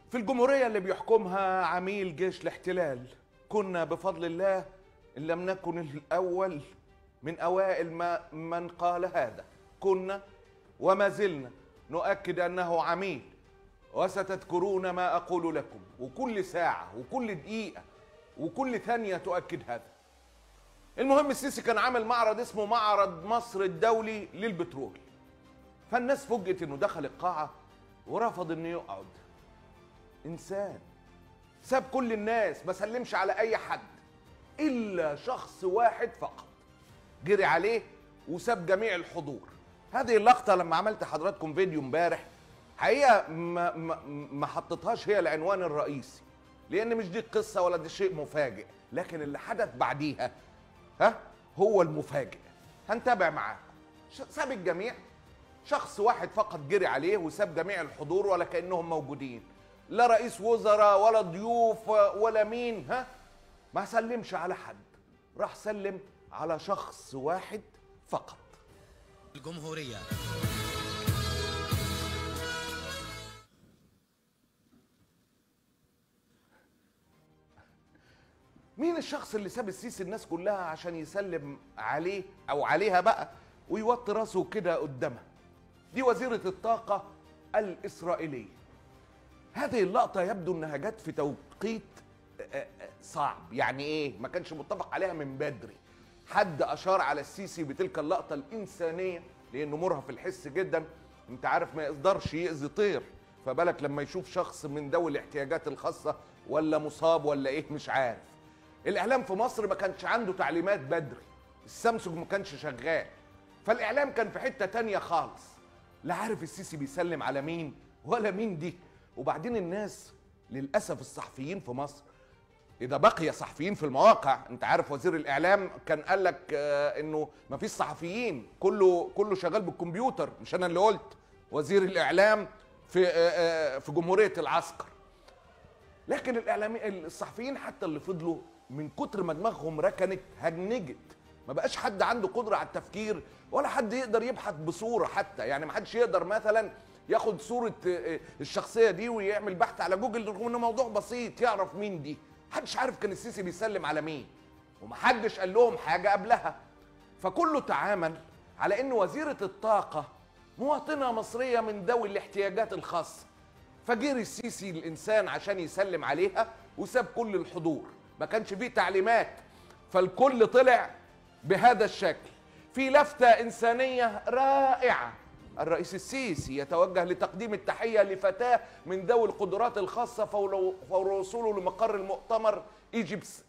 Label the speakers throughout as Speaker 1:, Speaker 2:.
Speaker 1: في الجمهورية اللي بيحكمها عميل جيش الاحتلال كنا بفضل الله إن لم نكن الأول من أوائل ما من قال هذا كنا وما زلنا نؤكد أنه عميل وستذكرون ما أقول لكم وكل ساعة وكل دقيقة وكل ثانية تؤكد هذا المهم السيسي كان عامل معرض اسمه معرض مصر الدولي للبترول فالناس فوجئت انه دخل القاعة ورفض انه يقعد انسان ساب كل الناس ما سلمش على اي حد الا شخص واحد فقط جري عليه وساب جميع الحضور هذه اللقطة لما عملت حضراتكم فيديو امبارح حقيقة ما, ما, ما حطيتهاش هي العنوان الرئيسي لان مش دي القصة ولا دي شيء مفاجئ لكن اللي حدث بعديها ها هو المفاجئ هنتابع معاكم ش- ساب الجميع شخص واحد فقط جري عليه وساب جميع الحضور ولا كانهم موجودين لا رئيس وزراء ولا ضيوف ولا مين ها ما سلمش على حد راح سلم على شخص واحد فقط
Speaker 2: الجمهورية
Speaker 1: مين الشخص اللي ساب السيسي الناس كلها عشان يسلم عليه او عليها بقى ويوطي راسه كده قدامها دي وزيرة الطاقة الإسرائيلية هذه اللقطة يبدو انها جت في توقيت آه، آه، صعب يعني ايه ما كانش متفق عليها من بدري حد اشار على السيسي بتلك اللقطة الانسانية لانه مرهف الحس جدا انت عارف ما يقدرش يأذي طير فبالك لما يشوف شخص من ذوي الاحتياجات الخاصة ولا مصاب ولا ايه مش عارف الاعلام في مصر ما كانش عنده تعليمات بدري السامسونج ما كانش شغال فالاعلام كان في حتة تانية خالص لا عارف السيسي بيسلم على مين ولا مين دي وبعدين الناس للاسف الصحفيين في مصر اذا بقي صحفيين في المواقع انت عارف وزير الاعلام كان قال لك آه انه ما فيش صحفيين كله كله شغال بالكمبيوتر مش انا اللي قلت وزير الاعلام في آه آه في جمهوريه العسكر لكن الاعلامي الصحفيين حتى اللي فضلوا من كتر ما دماغهم ركنت هنجت ما بقاش حد عنده قدره على التفكير ولا حد يقدر يبحث بصوره حتى يعني ما حدش يقدر مثلا ياخد صوره آه، الشخصيه دي ويعمل بحث على جوجل رغم انه موضوع بسيط يعرف مين دي محدش عارف كان السيسي بيسلم على مين ومحدش قال لهم حاجه قبلها فكله تعامل على ان وزيره الطاقه مواطنه مصريه من ذوي الاحتياجات الخاصه فجري السيسي الانسان عشان يسلم عليها وساب كل الحضور ما كانش فيه تعليمات فالكل طلع بهذا الشكل في لفتة إنسانية رائعة الرئيس السيسي يتوجه لتقديم التحية لفتاة من ذوي القدرات الخاصة فور فور وصوله لمقر المؤتمر ايجيبس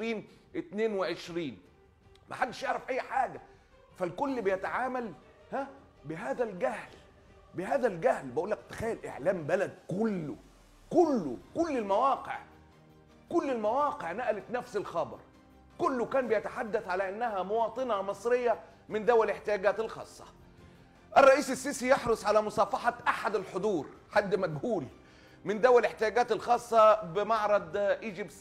Speaker 1: 2022 ما حدش يعرف أي حاجة فالكل بيتعامل ها بهذا الجهل بهذا الجهل بقول لك تخيل إعلام بلد كله كله كل المواقع كل المواقع نقلت نفس الخبر كله كان بيتحدث على انها مواطنه مصريه من ذوي الاحتياجات الخاصه الرئيس السيسي يحرص على مصافحه احد الحضور حد مجهول من ذوي الاحتياجات الخاصه بمعرض ايجيبس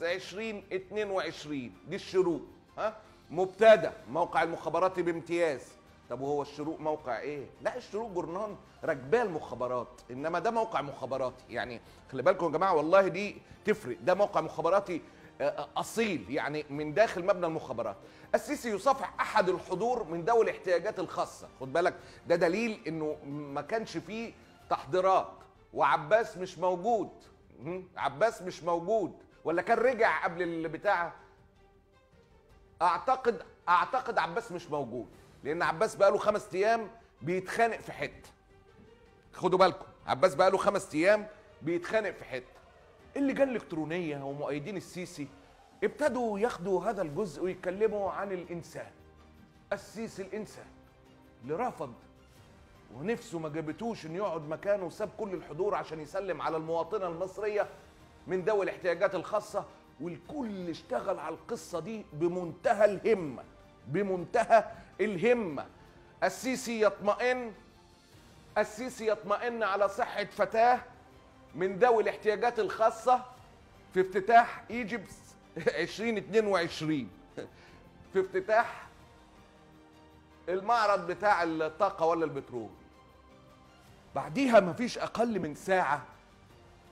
Speaker 1: 2022 دي الشروق ها مبتدا موقع المخابراتي بامتياز طب وهو الشروق موقع ايه لا الشروق جورنان راكباه المخابرات انما ده موقع مخابراتي يعني خلي بالكم يا جماعه والله دي تفرق ده موقع مخابراتي آه، اصيل يعني من داخل مبنى المخابرات السيسي يصافح احد الحضور من ذوي الاحتياجات الخاصه خد بالك ده دليل انه ما كانش فيه تحضيرات وعباس مش موجود مم، عباس مش موجود ولا كان رجع قبل البتاع اعتقد اعتقد عباس مش موجود لان عباس بقاله خمس ايام بيتخانق في حته خدوا بالكم عباس بقاله خمس ايام بيتخانق في حته اللجان الالكترونيه ومؤيدين السيسي ابتدوا ياخدوا هذا الجزء ويتكلموا عن الانسان السيسي الانسان اللي رفض ونفسه ما جابتوش انه يقعد مكانه وساب كل الحضور عشان يسلم على المواطنه المصريه من ذوي الاحتياجات الخاصه والكل اشتغل على القصه دي بمنتهى الهمه بمنتهى الهمه السيسي يطمئن السيسي يطمئن على صحه فتاه من ذوي الاحتياجات الخاصه في افتتاح ايجيبس 2022 في افتتاح المعرض بتاع الطاقه ولا البترول بعديها مفيش اقل من ساعه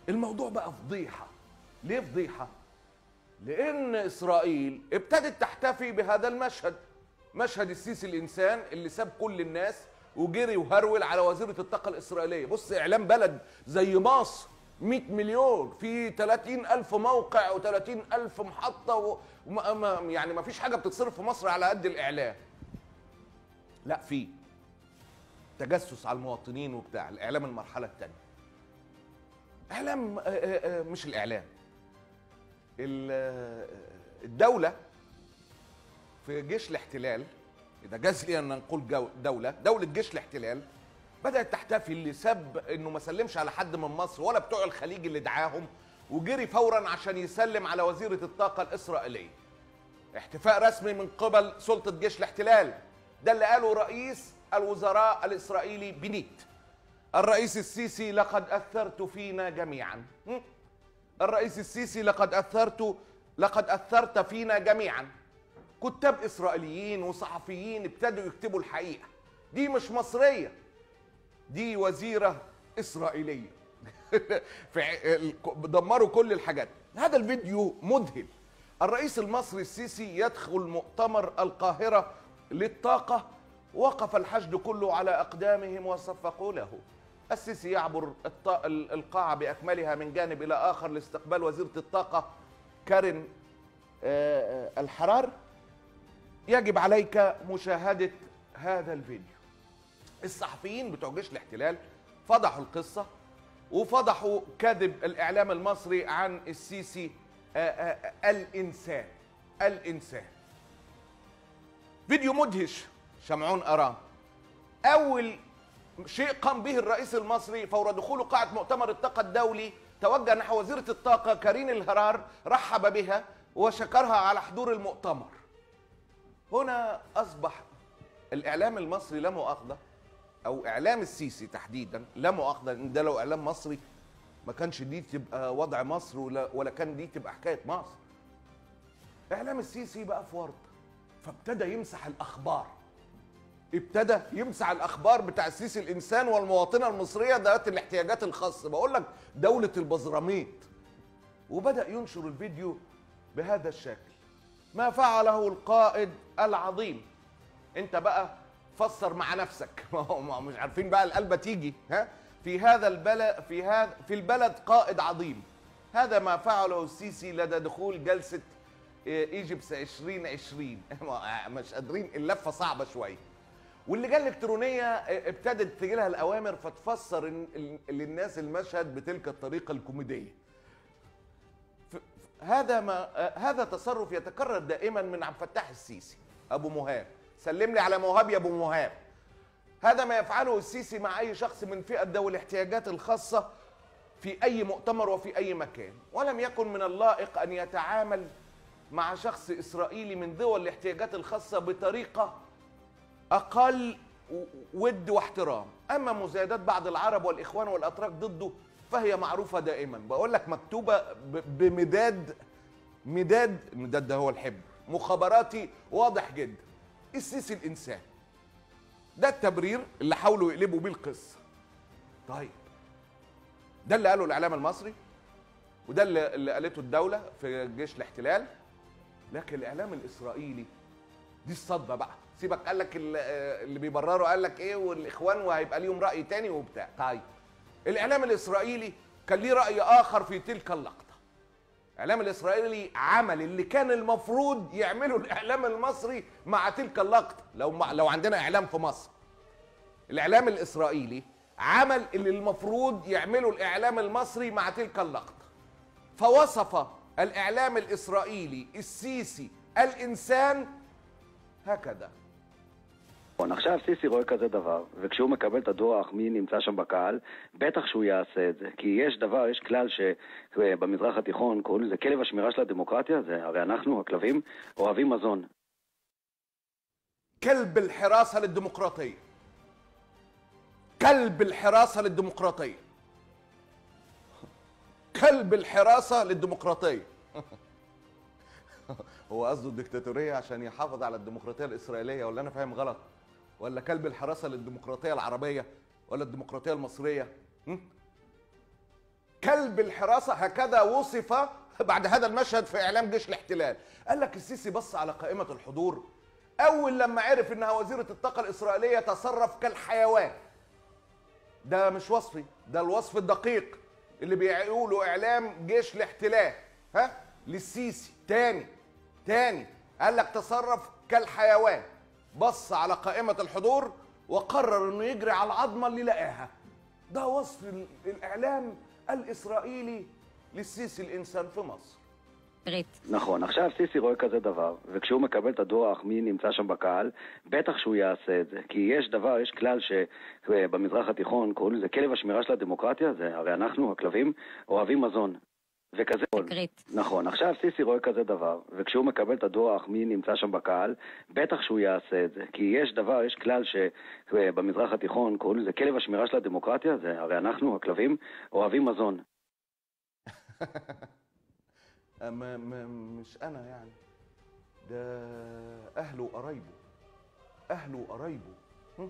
Speaker 1: الموضوع بقى فضيحه ليه فضيحه لان اسرائيل ابتدت تحتفي بهذا المشهد مشهد السيسي الانسان اللي ساب كل الناس وجري وهرول على وزيره الطاقه الاسرائيليه بص اعلام بلد زي مصر 100 مليون في 30 ألف موقع و30 ألف محطة و... وما- ما- يعني ما فيش حاجة بتتصرف في مصر على قد الإعلام لا في تجسس على المواطنين وبتاع الإعلام المرحلة الثانية إعلام آه، آه، آه، مش الإعلام ال- آه، الدولة في جيش الاحتلال إذا جاز لي أن نقول جو- دولة دولة جيش الاحتلال بدأت تحتفي اللي سب إنه ما سلمش على حد من مصر ولا بتوع الخليج اللي دعاهم وجري فورا عشان يسلم على وزيرة الطاقة الإسرائيلية احتفاء رسمي من قبل سلطة جيش الاحتلال ده اللي قاله رئيس الوزراء الإسرائيلي بنيت الرئيس السيسي لقد أثرت فينا جميعا هم؟ الرئيس السيسي لقد أثرت لقد أثرت فينا جميعا كتاب إسرائيليين وصحفيين ابتدوا يكتبوا الحقيقة دي مش مصرية دي وزيرة إسرائيلية في ع- ال- دمروا كل الحاجات هذا الفيديو مذهل الرئيس المصري السيسي يدخل مؤتمر القاهرة للطاقة وقف الحشد كله على أقدامهم وصفقوا له السيسي يعبر الط- ال- القاعة بأكملها من جانب إلى آخر لاستقبال وزيرة الطاقة كارين آه، آه، الحرار يجب عليك مشاهدة هذا الفيديو الصحفيين بتوع جيش الاحتلال فضحوا القصة وفضحوا كذب الإعلام المصري عن السيسي آه، آه، آه، الإنسان الإنسان فيديو مدهش شمعون أرام أول شيء قام به الرئيس المصري فور دخول قاعة مؤتمر الطاقة الدولي توجه نحو وزيرة الطاقة كارين الهرار رحب بها وشكرها على حضور المؤتمر هنا أصبح الإعلام المصري لا مؤاخذة أو إعلام السيسي تحديدا لا مؤاخذة إن ده لو إعلام مصري ما كانش دي تبقى وضع مصر ولا ولا كان دي تبقى حكاية مصر إعلام السيسي بقى في ورطة فابتدى يمسح الأخبار ابتدى يمسح الاخبار بتاع السيسي الانسان والمواطنه المصريه ذات الاحتياجات الخاصه بقول لك دوله البزراميط وبدا ينشر الفيديو بهذا الشكل ما فعله القائد العظيم انت بقى فسر مع نفسك ما هو ما هو مش عارفين بقى القلبه تيجي ها في هذا البلد في هذا في البلد قائد عظيم هذا ما فعله السيسي لدى دخول جلسه ايجيبس 2020 مش قادرين اللفه صعبه شويه واللجان الالكترونيه ابتدت تجي لها الاوامر فتفسر إن- ال- للناس المشهد بتلك الطريقه الكوميديه ف- ف- هذا ما آه، هذا تصرف يتكرر دائما من عبد الفتاح السيسي ابو مهاب سلم لي على مهاب يا ابو مهاب هذا ما يفعله السيسي مع اي شخص من فئه ذوي الاحتياجات الخاصه في اي مؤتمر وفي اي مكان ولم يكن من اللائق ان يتعامل مع شخص اسرائيلي من ذوي الاحتياجات الخاصه بطريقه اقل و- ود واحترام اما مزايدات بعض العرب والاخوان والاتراك ضده فهي معروفه دائما بقول لك مكتوبه ب- بمداد مداد المداد ده هو الحبر مخابراتي واضح جدا السيسي الانسان ده التبرير اللي حاولوا يقلبوا بيه القصه طيب ده اللي قاله الاعلام المصري وده اللي, اللي قالته الدوله في جيش الاحتلال لكن الاعلام الاسرائيلي دي الصدمه بقى سيبك قال لك ال- آه، اللي بيبرروا قال لك ايه والاخوان وهيبقى ليهم راي تاني وبتاع طيب الاعلام الاسرائيلي كان ليه راي اخر في تلك اللقطه الاعلام الاسرائيلي عمل اللي كان المفروض يعمله الاعلام المصري مع تلك اللقطه لو مع لو عندنا اعلام في مصر الاعلام الاسرائيلي عمل اللي المفروض يعمله الاعلام المصري مع تلك اللقطه فوصف الاعلام الاسرائيلي السيسي الانسان هكذا
Speaker 3: נכון, עכשיו סיסי רואה כזה דבר, וכשהוא מקבל את הדוח מי נמצא שם בקהל, בטח שהוא יעשה את זה. כי יש דבר, יש כלל שבמזרח התיכון קוראים לזה כלב השמירה של הדמוקרטיה, זה הרי אנחנו, הכלבים, אוהבים מזון.
Speaker 1: كلب الحراسه للديمقراطيه كلب الحراسه للديمقراطيه كلب الحراسه للديمقراطيه هو قصده الدكتاتوريه عشان يحافظ على الديمقراطيه الاسرائيليه ولا انا فاهم غلط ولا كلب الحراسه للديمقراطيه العربيه ولا الديمقراطيه المصريه هم؟ كلب الحراسه هكذا وصف بعد هذا المشهد في اعلام جيش الاحتلال قال لك السيسي بص على قائمه الحضور اول لما عرف انها وزيره الطاقه الاسرائيليه تصرف كالحيوان ده مش وصفي ده الوصف الدقيق اللي بيقولوا اعلام جيش الاحتلال ها للسيسي تاني تاني قال لك تصرف كالحيوان بص على قائمة الحضور وقرر انه يجري على العظمة اللي لقاها ده وصف ال- الاعلام الاسرائيلي للسيسي الانسان في مصر
Speaker 4: ריט.
Speaker 3: נכון, עכשיו סיסי רואה כזה דבר, וכשהוא מקבל את הדור האחמי נמצא שם בקהל, בטח שהוא יעשה את זה. כי יש דבר, יש כלל שבמזרח התיכון קוראים לזה כלב השמירה של הדמוקרטיה, זה הרי אנחנו, הכלבים, אוהבים מזון. וכזה...
Speaker 4: תקרית.
Speaker 3: נכון, עכשיו סיסי רואה כזה דבר, וכשהוא מקבל את הדור האחמי נמצא שם בקהל, בטח שהוא יעשה את זה. כי יש דבר, יש כלל שבמזרח התיכון קוראים לזה כלב השמירה של הדמוקרטיה, זה הרי אנחנו, הכלבים, אוהבים מזון.
Speaker 1: أما ما مش انا يعني ده اهله وقرايبه اهله وقرايبه هم؟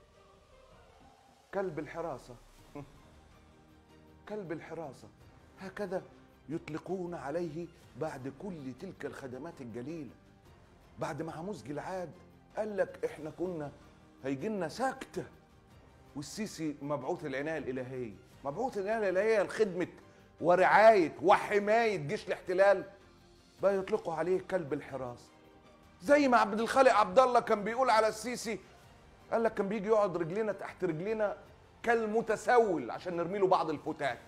Speaker 1: كلب الحراسه هم؟ كلب الحراسه هكذا يطلقون عليه بعد كل تلك الخدمات الجليله بعد ما عموز جلعاد قال لك احنا كنا هيجي لنا سكته والسيسي مبعوث العنايه الالهيه مبعوث العنايه الالهيه لخدمه ورعايه وحمايه جيش الاحتلال بقى يطلقوا عليه كلب الحراسه زي ما عبد الخالق عبد الله كان بيقول على السيسي قال لك كان بيجي يقعد رجلينا تحت رجلينا كالمتسول عشان نرمي له بعض الفتات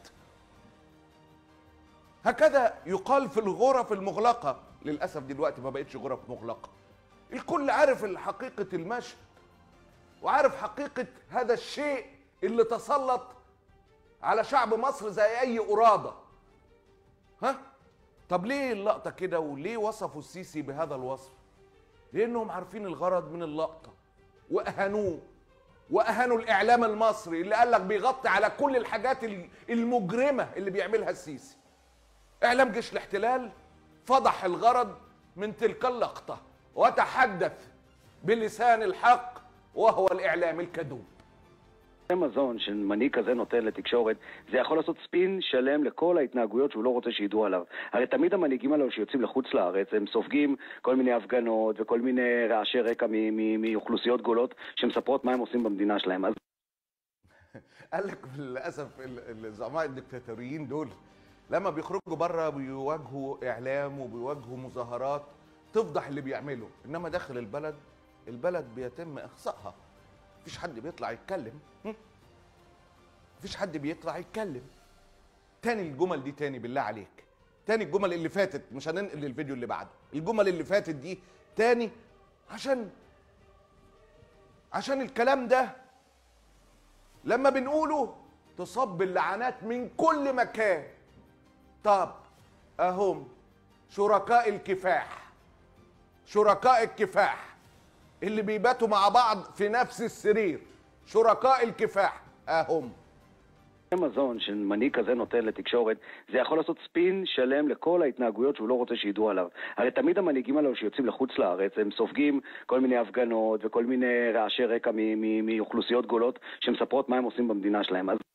Speaker 1: هكذا يقال في الغرف المغلقه للاسف دلوقتي ما بقتش غرف مغلقه الكل عارف حقيقه المشهد وعارف حقيقه هذا الشيء اللي تسلط على شعب مصر زي اي قراده ها طب ليه اللقطه كده وليه وصفوا السيسي بهذا الوصف لانهم عارفين الغرض من اللقطه واهانوه واهانوا الاعلام المصري اللي قال لك بيغطي على كل الحاجات المجرمه اللي بيعملها السيسي اعلام جيش الاحتلال فضح الغرض من تلك اللقطه وتحدث بلسان الحق وهو الاعلام الكذوب
Speaker 3: מזון שמנהיג כזה נותן לתקשורת, זה יכול לעשות ספין שלם לכל ההתנהגויות שהוא לא רוצה שידעו עליו. הרי תמיד המנהיגים האלו שיוצאים לחוץ לארץ, הם סופגים כל מיני הפגנות וכל מיני רעשי רקע מ- מ- מאוכלוסיות גדולות שמספרות מה הם עושים במדינה שלהם. אז
Speaker 1: قال لك للاسف ال- الزعماء الدكتاتوريين دول لما بيخرجوا بره بيواجهوا اعلام وبيواجهوا مظاهرات تفضح اللي بيعمله انما داخل البلد البلد بيتم اخصائها مفيش حد بيطلع يتكلم هم؟ مفيش حد بيطلع يتكلم تاني الجمل دي تاني بالله عليك تاني الجمل اللي فاتت مش هننقل للفيديو اللي بعده الجمل اللي فاتت دي تاني عشان عشان الكلام ده لما بنقوله تصب اللعنات من كل مكان طب اهم شركاء الكفاح شركاء الكفاح اللي بيباتوا مع بعض في نفس السرير شركاء الكفاح اهم
Speaker 3: מזון שמנהיג כזה נותן לתקשורת, זה יכול לעשות ספין שלם לכל ההתנהגויות שהוא לא רוצה שידעו עליו. הרי תמיד המנהיגים האלו שיוצאים לחוץ לארץ, הם סופגים כל מיני הפגנות וכל מיני רעשי רקע מ- מ- מאוכלוסיות גדולות שמספרות מה הם עושים במדינה שלהם. אז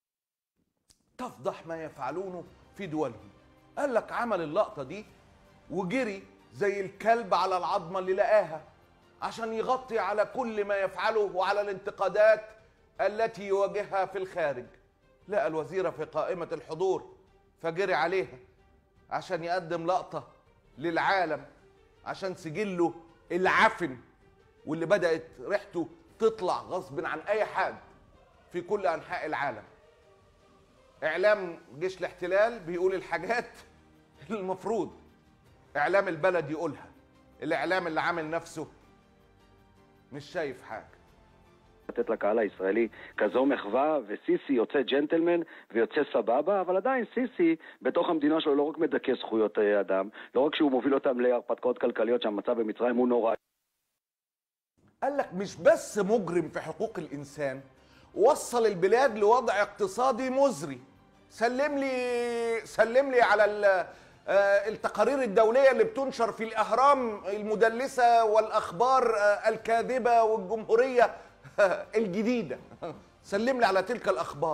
Speaker 1: تفضح ما يفعلونه في دولهم قال لك عمل اللقطة دي وجري زي الكلب على العظمة اللي لقاها عشان يغطي على كل ما يفعله وعلى الانتقادات التي يواجهها في الخارج لقى الوزيرة في قائمة الحضور فجري عليها عشان يقدم لقطة للعالم عشان سجله العفن واللي بدأت ريحته تطلع غصب عن أي حد في كل أنحاء العالم اعلام جيش الاحتلال بيقول الحاجات اللي المفروض اعلام البلد يقولها الاعلام اللي عامل نفسه مش شايف حاجه
Speaker 3: לתת לקהל הישראלי כזו מחווה, וסיסי יוצא ג'נטלמן ויוצא סבבה, אבל עדיין סיסי בתוך המדינה שלו לא רק מדכא זכויות אה, אדם, לא רק שהוא מוביל אותם להרפתקאות כלכליות שהמצב במצרים הוא נורא,
Speaker 1: قال لك مش بس مجرم في حقوق الانسان وصل البلاد لوضع اقتصادي مزري سلم لي سلم لي على ال- آه، التقارير الدوليه اللي بتنشر في الاهرام المدلسه والاخبار آه، الكاذبه والجمهوريه الجديده سلم لي على تلك الاخبار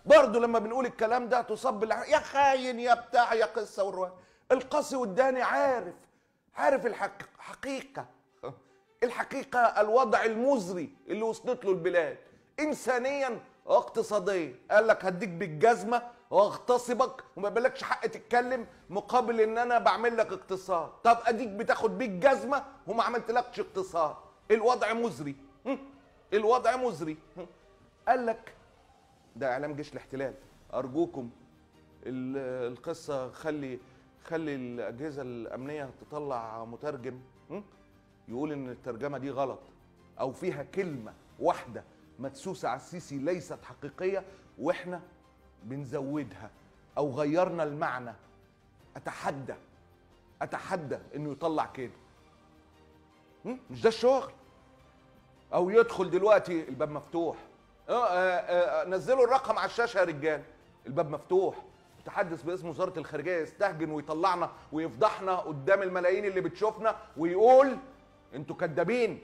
Speaker 1: برضه لما بنقول الكلام ده تصب الع- يا خاين يا بتاع يا قصه والروايه القاسي والداني عارف عارف الحقيقه الحقيقه الوضع المزري اللي وصلت له البلاد انسانيا واقتصاديا قال لك هديك بالجزمه واغتصبك وما بالكش حق تتكلم مقابل ان انا بعمل لك اقتصاد طب اديك بتاخد بيك جزمه وما عملتلكش اقتصاد الوضع مزري هم؟ الوضع مزري هم؟ قال لك ده اعلام جيش الاحتلال ارجوكم ال- القصه خلي خلي الاجهزه الامنيه تطلع مترجم م? يقول ان الترجمه دي غلط او فيها كلمه واحده مدسوسه على السيسي ليست حقيقيه واحنا بنزودها او غيرنا المعنى اتحدى اتحدى انه يطلع كده م? مش ده الشغل او يدخل دلوقتي الباب مفتوح اه اه اه نزلوا الرقم على الشاشه يا رجال الباب مفتوح متحدث باسم وزاره الخارجيه يستهجن ويطلعنا ويفضحنا قدام الملايين اللي بتشوفنا ويقول انتوا كدابين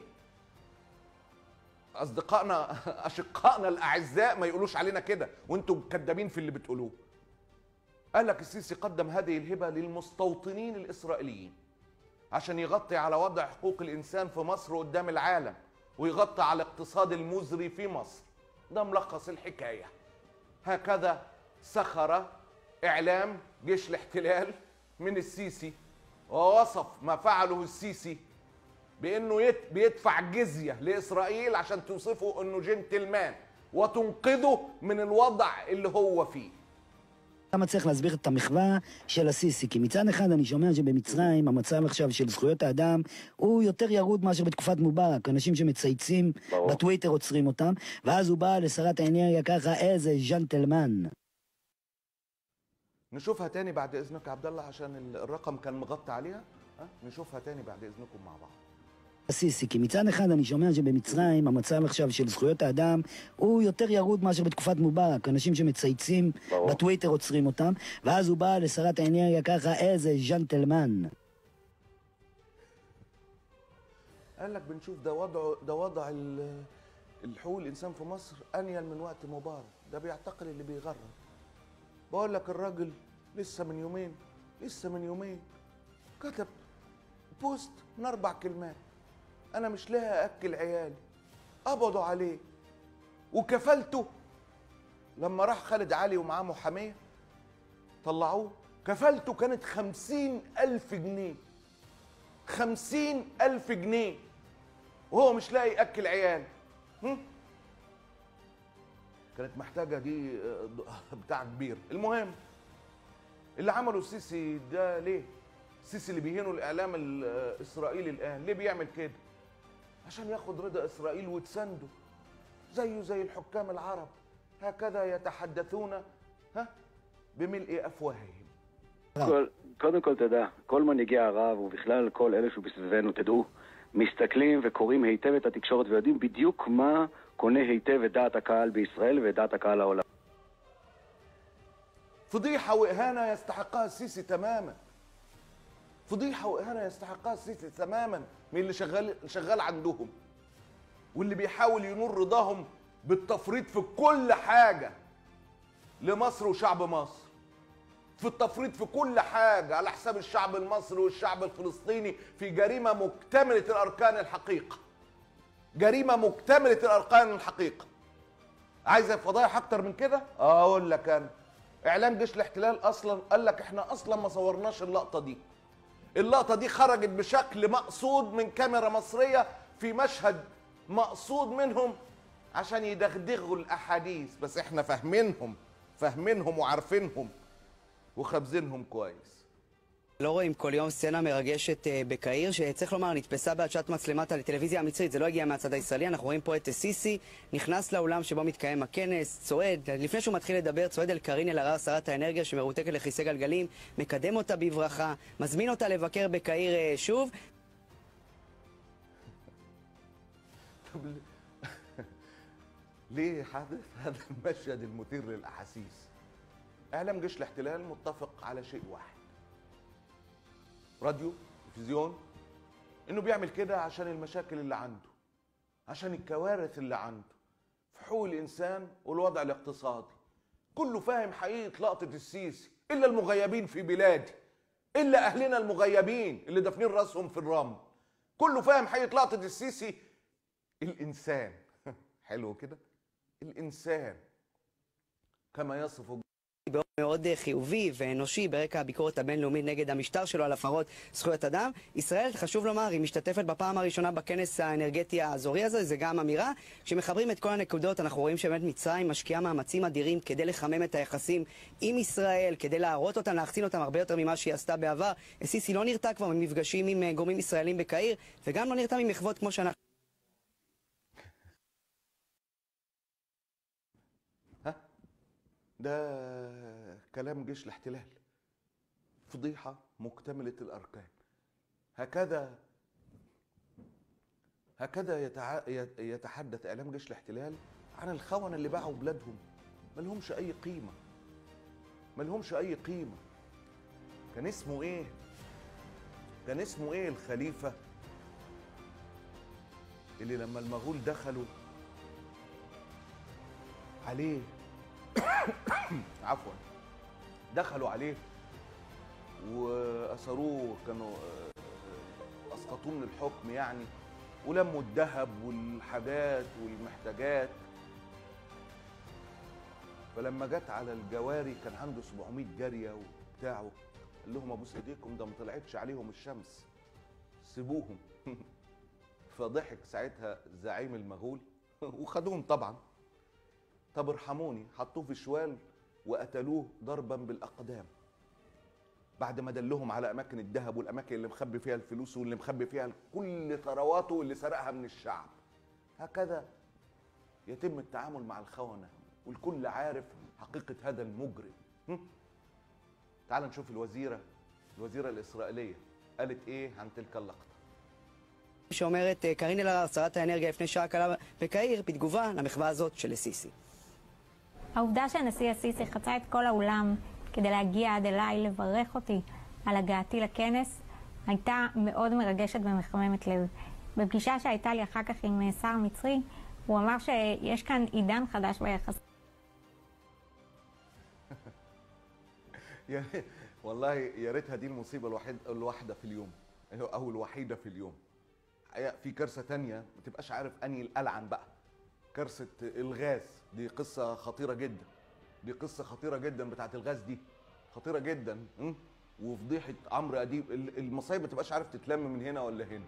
Speaker 1: اصدقائنا اشقائنا الاعزاء ما يقولوش علينا كده وانتوا كدابين في اللي بتقولوه قال لك السيسي قدم هذه الهبه للمستوطنين الاسرائيليين عشان يغطي على وضع حقوق الانسان في مصر قدام العالم ويغطي على الاقتصاد المزري في مصر ده ملخص الحكايه هكذا سخر اعلام جيش الاحتلال من السيسي ووصف ما فعله السيسي بانه يت- بيدفع جزيه لاسرائيل عشان توصفه انه جنتلمان وتنقذه من الوضع اللي هو فيه
Speaker 4: למה צריך להסביר את המחווה של הסיסי? כי מצד אחד אני שומע שבמצרים המצב עכשיו של זכויות האדם הוא יותר ירוד מאשר בתקופת מובארק. אנשים שמצייצים
Speaker 3: ברור.
Speaker 4: בטוויטר עוצרים אותם, ואז הוא בא לשרת האנרגיה ככה, איזה ג'נטלמן.
Speaker 1: نشوفها تاني بعد اذنك يا عبد الله عشان ال- الرقم كان مغطى عليها ها نشوفها تاني بعد اذنكم مع بعض
Speaker 4: הסיסי, כי מצד אחד אני שומע שבמצרים המצב עכשיו של זכויות האדם הוא יותר ירוד מאשר בתקופת מובארק. אנשים שמצייצים
Speaker 3: ברור.
Speaker 4: בטוויטר עוצרים אותם, ואז הוא בא לשרת האנרגיה ככה, איזה ג'נטלמן.
Speaker 1: قال لك بنشوف ده وضع ده وضع ال- الحقوق الانسان في مصر انيل من وقت مبارك ده بيعتقل اللي بيغرب بقول لك الراجل لسه من يومين لسه من يومين كتب بوست من اربع كلمات انا مش لاقي اكل عيالي قبضوا عليه وكفلته لما راح خالد علي ومعاه محاميه طلعوه كفلته كانت خمسين ألف جنيه خمسين ألف جنيه وهو مش لاقي يأكل عيال هم؟ كانت محتاجة دي آه، بتاع كبير المهم اللي عمله السيسي ده ليه السيسي اللي بيهينوا الإعلام الإسرائيلي الآن ليه بيعمل كده عشان ياخد رضا إسرائيل وتسنده زيه زي الحكام العرب هكذا يتحدثون ها بملء أفواههم
Speaker 3: כל, קודם כל תדע, כל מנהיגי ערב ובכלל כל אלה שבסביבנו, תדעו, מסתכלים וקוראים היטב את התקשורת ויודעים בדיוק מה קונה היטב את דעת הקהל בישראל ואת דעת הקהל העולם.
Speaker 1: فضيحة وإهانة يستحقها السيسي تماما فضيحة وإهانة يستحقها السيسي تماما من اللي شغال شغال عندهم واللي بيحاول ينور رضاهم بالتفريط في كل حاجة لمصر وشعب مصر في التفريط في كل حاجة على حساب الشعب المصري والشعب الفلسطيني في جريمة مكتملة الأركان الحقيقة جريمة مكتملة الأركان الحقيقة عايز فضايح اكتر من كده اقول لك انا اعلام جيش الاحتلال اصلا قال لك احنا اصلا ما صورناش اللقطه دي اللقطه دي خرجت بشكل مقصود من كاميرا مصريه في مشهد مقصود منهم عشان يدغدغوا الاحاديث بس احنا فاهمينهم فاهمينهم وعارفينهم وخابزينهم كويس
Speaker 5: לא רואים כל יום סצנה מרגשת אה, בקהיר, שצריך לומר, נתפסה בעדשת מצלמת הטלוויזיה המצרית, זה לא הגיע מהצד הישראלי, אנחנו רואים פה את סיסי, נכנס לאולם שבו מתקיים הכנס, צועד, לפני שהוא מתחיל לדבר, צועד אל קארין אלהרר, שרת האנרגיה, שמרותקת לכיסא גלגלים, מקדם אותה בברכה, מזמין אותה לבקר בקהיר אה, שוב,
Speaker 1: طب ل- ليه حدث هذا المشهد المثير للاحاسيس اعلام جيش الاحتلال متفق على شيء واحد راديو تلفزيون انه بيعمل كده عشان المشاكل اللي عنده عشان الكوارث اللي عنده في حقوق الانسان والوضع الاقتصادي كله فاهم حقيقه لقطه السيسي الا المغيبين في بلادي الا اهلنا المغيبين اللي دافنين راسهم في الرمل كله فاهم حقيقه לقطه السيسي الانسان حلو كده الانسان كما يصف
Speaker 5: באופן מאוד אה, חיובי ואנושי ברקע הביקורת הבינלאומית נגד המשטר שלו על הפרות זכויות אדם. ישראל, חשוב לומר, היא משתתפת בפעם הראשונה בכנס האנרגטי האזורי הזה, זה גם אמירה. כשמחברים את כל הנקודות, אנחנו רואים שבאמת מצרים משקיעה מאמצים אדירים כדי לחמם את היחסים עם ישראל, כדי להראות אותם, להחצין אותם הרבה יותר ממה שהיא עשתה בעבר. סיסי לא נרתע כבר ממפגשים עם אה, גורמים ישראלים בקהיר, וגם לא נרתע ממחוות כמו שאנחנו...
Speaker 1: ها ده كلام جيش الاحتلال فضيحة مكتملة الأركان هكذا هكذا يتع... يت- يتحدث إعلام جيش الاحتلال عن الخونة اللي باعوا بلادهم ملهمش أي قيمة ملهمش أي قيمة كان اسمه إيه؟ كان اسمه إيه الخليفة اللي لما المغول دخلوا عليه عفوا دخلوا عليه وأسروه كانوا آه، أسقطوه من الحكم يعني ولموا الذهب والحاجات والمحتاجات فلما جت على الجواري كان عنده 700 جارية وبتاعه قال لهم ابوس ايديكم ده ما طلعتش عليهم الشمس سيبوهم فضحك ساعتها زعيم المغول وخدوهم طبعا طب ارحموني حطوه في شوال وقتلوه ضربا بالاقدام بعد ما دلهم على اماكن الذهب والاماكن اللي مخبي فيها الفلوس واللي مخبي فيها كل ثرواته اللي سرقها من الشعب هكذا يتم التعامل مع الخونه والكل عارف حقيقه هذا المجرم هم؟ تعال نشوف الوزيره الوزيره الاسرائيليه قالت ايه عن תלק اللقطه
Speaker 5: שאומרת אה, קארין אלהרר, שרת האנרגיה לפני שעה קלה בקהיר, בתגובה למחווה הזאת של סיסי.
Speaker 6: העובדה שהנשיא א-סיסי חצה את כל האולם כדי להגיע עד אליי לברך אותי על הגעתי לכנס הייתה מאוד מרגשת ומחממת לב. בפגישה שהייתה לי אחר כך עם אה, שר מצרי, הוא אמר שיש כאן עידן חדש ביחסים.
Speaker 1: يا والله يا ريتها دي المصيبه الوحيد الواحده في اليوم او الوحيده في اليوم حقيقة في كارثه تانية ما تبقاش عارف انهي الالعن بقى كارثه الغاز دي قصه خطيره جدا دي قصه خطيره جدا بتاعت الغاز دي خطيره جدا م? وفضيحه عمرو اديب ال- المصايب ما تبقاش عارف تتلم من هنا ولا هنا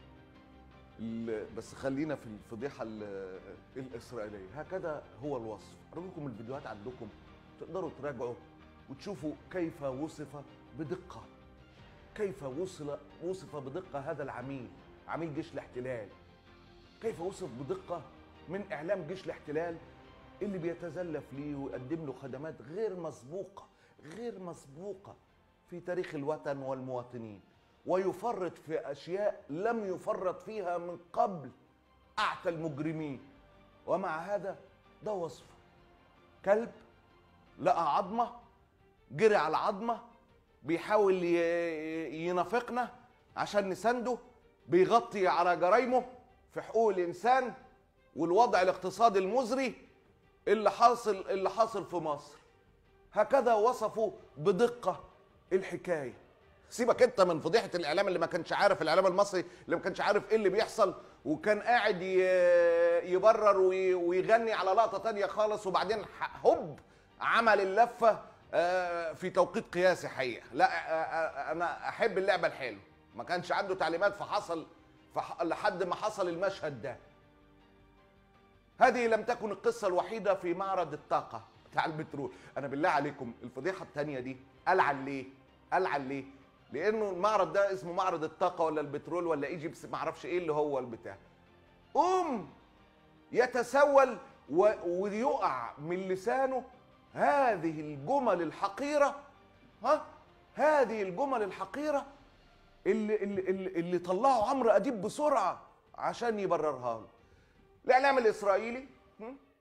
Speaker 1: ال- بس خلينا في الفضيحه ال- الاسرائيليه هكذا هو الوصف ارجوكم الفيديوهات عندكم تقدروا تراجعوا وتشوفوا كيف وصف بدقه كيف وصل وصف بدقه هذا العميل عميل جيش الاحتلال كيف وصف بدقه من اعلام جيش الاحتلال اللي بيتزلف ليه ويقدم له خدمات غير مسبوقه غير مسبوقه في تاريخ الوطن والمواطنين ويفرط في اشياء لم يفرط فيها من قبل اعتى المجرمين ومع هذا ده وصفه كلب لقى عظمه جري على العظمه بيحاول ي- ينافقنا عشان نسنده بيغطي على جرايمه في حقوق الانسان والوضع الاقتصادي المزري اللي حاصل اللي حاصل في مصر هكذا وصفوا بدقه الحكايه سيبك انت من فضيحه الاعلام اللي ما كانش عارف الاعلام المصري اللي ما كانش عارف ايه اللي بيحصل وكان قاعد ي- يبرر وي- ويغني على لقطه تانية خالص وبعدين ح- هوب عمل اللفه آه، في توقيت قياسي حقيقه لا آه، آه، انا احب اللعبه الحلوه ما كانش عنده تعليمات فحصل فح... لحد ما حصل المشهد ده هذه لم تكن القصة الوحيدة في معرض الطاقة بتاع البترول أنا بالله عليكم الفضيحة التانية دي ألعن ليه ألعن ليه لأنه المعرض ده اسمه معرض الطاقة ولا البترول ولا ايجيبس معرفش ايه اللي هو البتاع قوم يتسول و... ويقع من لسانه هذه الجمل الحقيرة ها هذه الجمل الحقيرة اللي اللي اللي, اللي طلعوا عمرو اديب بسرعه عشان يبررها له الاعلام الاسرائيلي هم؟